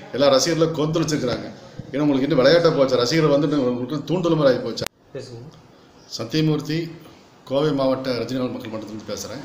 எல்லா ரசிகர்களும் கொந்தளிச்சிருக்கிறாங்க ஏன்னா உங்களுக்கு இன்னும் விளையாட்டை போச்சு ரசிகர்கள் வந்துட்டு உங்களுக்கு தூண்டுதல் மாதிரி ஆகி போச்சு பேசுங்க சத்தியமூர்த்தி கோவை மாவட்ட ரஜினிகாந்த் மக்கள் மன்றத்திலிருந்து பேசுகிறேன்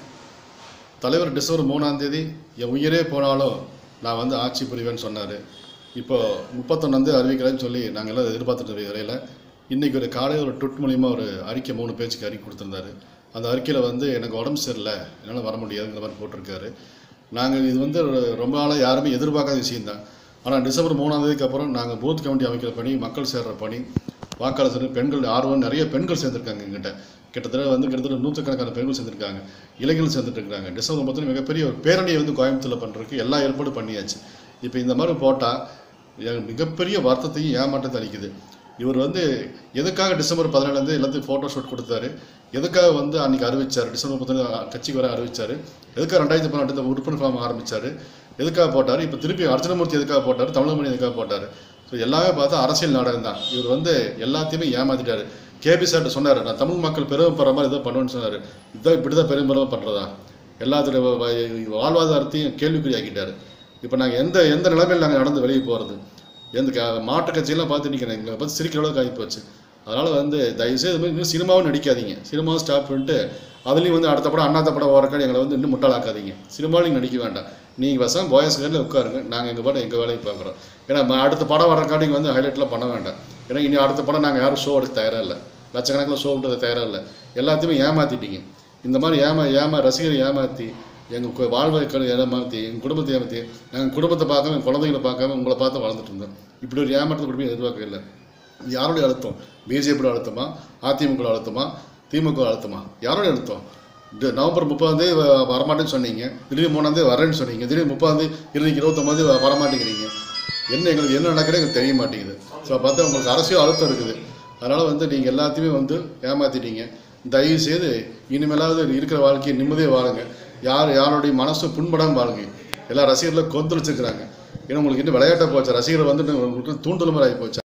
தலைவர் டிசம்பர் மூணாம் தேதி என் உயிரே போனாலும் நான் வந்து ஆட்சி புரிவேன்னு சொன்னார் இப்போ முப்பத்தொன்னாந்தே அறிவிக்கிறேன்னு சொல்லி நாங்கள் எல்லாம் எதிர்பார்த்துட்டு இருக்க வரையில் இன்றைக்கி ஒரு காலையில் ஒரு ட்விட் மூலிமா ஒரு அறிக்கை மூணு பேஜுக்கு அறிக்கை கொடுத்துருந்தாரு அந்த அறிக்கையில் வந்து எனக்கு உடம்பு சரியில்லை என்னால் வர முடியாதுங்கிற மாதிரி போட்டிருக்காரு நாங்கள் இது வந்து ரொம்ப நாளாக யாருமே எதிர்பார்க்காத விஷயம்தான் ஆனால் டிசம்பர் மூணாம் தேதிக்கு அப்புறம் நாங்கள் பூத் கமிட்டி அமைக்கிற பணி மக்கள் சேர்ற பணி வாக்காளர் சேர்ந்து பெண்கள் ஆர்வம் நிறைய பெண்கள் சேர்ந்துருக்காங்க எங்கிட்ட கிட்டத்தட்ட வந்து கிட்டத்தட்ட நூற்றுக்கணக்கான பெண்கள் சேர்ந்துருக்காங்க இளைஞர்கள் சேர்ந்துட்டு இருக்காங்க டிசம்பர் மொத்தம் மிகப்பெரிய ஒரு பேரணியை வந்து கோயம்புத்தூரில் பண்ணுறதுக்கு எல்லா ஏற்பாடும் பண்ணியாச்சு இப்போ இந்த மாதிரி போட்டால் எனக்கு மிகப்பெரிய வருத்தத்தையும் ஏமாற்றத்தை அளிக்குது இவர் வந்து எதுக்காக டிசம்பர் பதினேழாந்தேதி எல்லாத்தையும் ஃபோட்டோ ஷூட் கொடுத்தாரு எதுக்காக வந்து அன்றைக்கி அறிவிச்சார் டிசம்பர் முப்பத்தொன்று கட்சிக்கு வர அறிவிச்சார் எதுக்காக ரெண்டாயிரத்தி பதினெட்டு இந்த உறுப்பினர் ஃபார்ம் ஆரம்பிச்சார் எதுக்காக போட்டார் இப்போ திருப்பி அர்ஜுனமூர்த்தி எதுக்காக போட்டார் தமிழமணி எதுக்காக போட்டார் ஸோ எல்லாமே பார்த்தா அரசியல் நாடகம் தான் இவர் வந்து எல்லாத்தையுமே ஏமாத்திட்டாரு கேபி சார்ட்ட சொன்னார் நான் தமிழ் மக்கள் பெருமைப்படுற மாதிரி ஏதோ பண்ணுவேன்னு சொன்னார் இதான் இப்படி தான் பெரும்பெருமை பண்ணுறதா எல்லாத்துடைய வ- வ- வாழ்வாதாரத்தையும் கேள்விக்குறி ஆக்கிட்டாரு இப்போ நாங்கள் எந்த எந்த நிலைமையில் நாங்கள் நடந்து வெளியே போகிறது எந்த க மாட்டு கட்சியெல்லாம் பார்த்து நிற்கிறேன் எங்களை பார்த்து சிரிக்கிற அளவுக்கு ஆகி போச்சு அதனால் வந்து தயவுசெய்து இது மாதிரி இன்னும் சினிமாவும் நடிக்காதீங்க சினிமாவும் ஸ்டாப் பண்ணிட்டு அதுலேயும் வந்து அடுத்த படம் அண்ணாத்த படம் ஓரக்காடி எங்களை வந்து இன்னும் முட்டாளாக்காதீங்க சினிமாவில் நீங்கள் நடிக்க வேண்டாம் நீங்கள் வசம் பாய்ஸ் கேரில் உட்காருங்க நாங்கள் எங்கள் பாடம் எங்கள் வேலையை பார்க்குறோம் ஏன்னா ம- அடுத்த படம் வரக்காடி வந்து ஹைலைட்லாம் பண்ண வேண்டாம் ஏன்னா இனி அடுத்த படம் நாங்கள் யாரும் ஷோ எடுக்க தயாராக இல்லை லட்சக்கணக்கில் ஷோ எடுக்க தயாராக இல்லை எல்லாத்தையுமே ஏமாற்றிட்டீங்க இந்த மாதிரி ஏமா ஏமா ரசிகரை ஏமாற்றி எங்கள் வாழ்வை க- ஏமாற்றி எங்கள் குடும்பத்தை ஏமாற்றி நாங்கள் குடும்பத்தை பார்க்காம எங்கள் குழந்தைங்களை பார்க்காம உங்களை பார்த்து வளர்ந்துட்டு இருந்தோம் இப்படி ஒரு ஏமாற்றத்தை குடும்பம் எதிர்பார்க்க இல்லை இது யாருடைய அழுத்தம் பிஜேபியோட அழுத்தமா அதிமுக அழுத்தமா திமுக அழுத்தமா யாருடைய அழுத்தம் இந்த நவம்பர் முப்பதாம் தேதி வ- வரமாட்டேன்னு சொன்னீங்க திடீர்னு மூணாம் தேதி வரேன்னு சொன்னீங்க திடீர்னு முப்பதாம் தேதி இருபது இருபத்தொம்பது தேதி வ- வரமாட்டேங்கிறீங்க என்ன எங்களுக்கு என்ன நடக்குது எங்களுக்கு தெரிய மாட்டேங்குது ஸோ பார்த்தா உங்களுக்கு அரசியல் அழுத்தம் இருக்குது அதனால் வந்து நீங்கள் எல்லாத்தையுமே வந்து ஏமாத்திட்டீங்க தயவு செய்து இனிமேலாவது இருக்கிற வாழ்க்கையை நிம்மதியாக வாழுங்க யார் யாருடைய மனசு புண்படாமல் வாழுங்க எல்லா ரசிகர்களும் கொந்தளிச்சிருக்கிறாங்க ஏன்னா உங்களுக்கு இன்னும் விளையாட்டை போச்சு ரசிகர்கள் வந்துட்டு உங்களுக்கு தூண்டுதல் மாதிரி ஆகி போச்சு